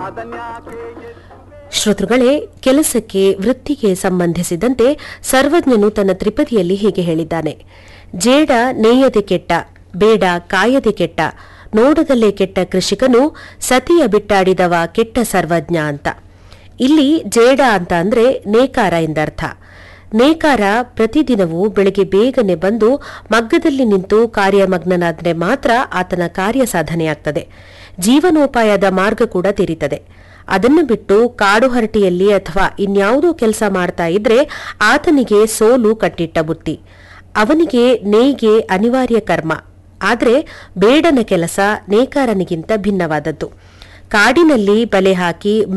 ಶ್ರೋತೃಗಳೇ ಕೆಲಸಕ್ಕೆ ವೃತ್ತಿಗೆ ಸಂಬಂಧಿಸಿದಂತೆ ಸರ್ವಜ್ಞನು ತನ್ನ ತ್ರಿಪದಿಯಲ್ಲಿ ಹೀಗೆ ಹೇಳಿದ್ದಾನೆ ಜೇಡ ನೇಯದೆ ಕೆಟ್ಟ ಬೇಡ ಕಾಯದೆ ಕೆಟ್ಟ ನೋಡದಲ್ಲೇ ಕೆಟ್ಟ ಕೃಷಿಕನು ಸತಿಯ ಬಿಟ್ಟಾಡಿದವ ಕೆಟ್ಟ ಸರ್ವಜ್ಞ ಅಂತ ಇಲ್ಲಿ ಜೇಡ ಅಂತ ಅಂದ್ರೆ ನೇಕಾರ ಎಂದರ್ಥ ನೇಕಾರ ಪ್ರತಿದಿನವೂ ಬೆಳಗ್ಗೆ ಬೇಗನೆ ಬಂದು ಮಗ್ಗದಲ್ಲಿ ನಿಂತು ಕಾರ್ಯಮಗ್ನನಾದ್ರೆ ಮಾತ್ರ ಆತನ ಕಾರ್ಯ ಸಾಧನೆಯಾಗ್ತದೆ ಜೀವನೋಪಾಯದ ಮಾರ್ಗ ಕೂಡ ತೆರೀತದೆ ಅದನ್ನು ಬಿಟ್ಟು ಕಾಡು ಹರಟಿಯಲ್ಲಿ ಅಥವಾ ಇನ್ಯಾವುದೋ ಕೆಲಸ ಮಾಡ್ತಾ ಇದ್ರೆ ಆತನಿಗೆ ಸೋಲು ಕಟ್ಟಿಟ್ಟ ಬುತ್ತಿ ಅವನಿಗೆ ನೇಯ್ಗೆ ಅನಿವಾರ್ಯ ಕರ್ಮ ಆದ್ರೆ ಬೇಡನ ಕೆಲಸ ನೇಕಾರನಿಗಿಂತ ಭಿನ್ನವಾದದ್ದು ಕಾಡಿನಲ್ಲಿ ಬಲೆ ಹಾಕಿ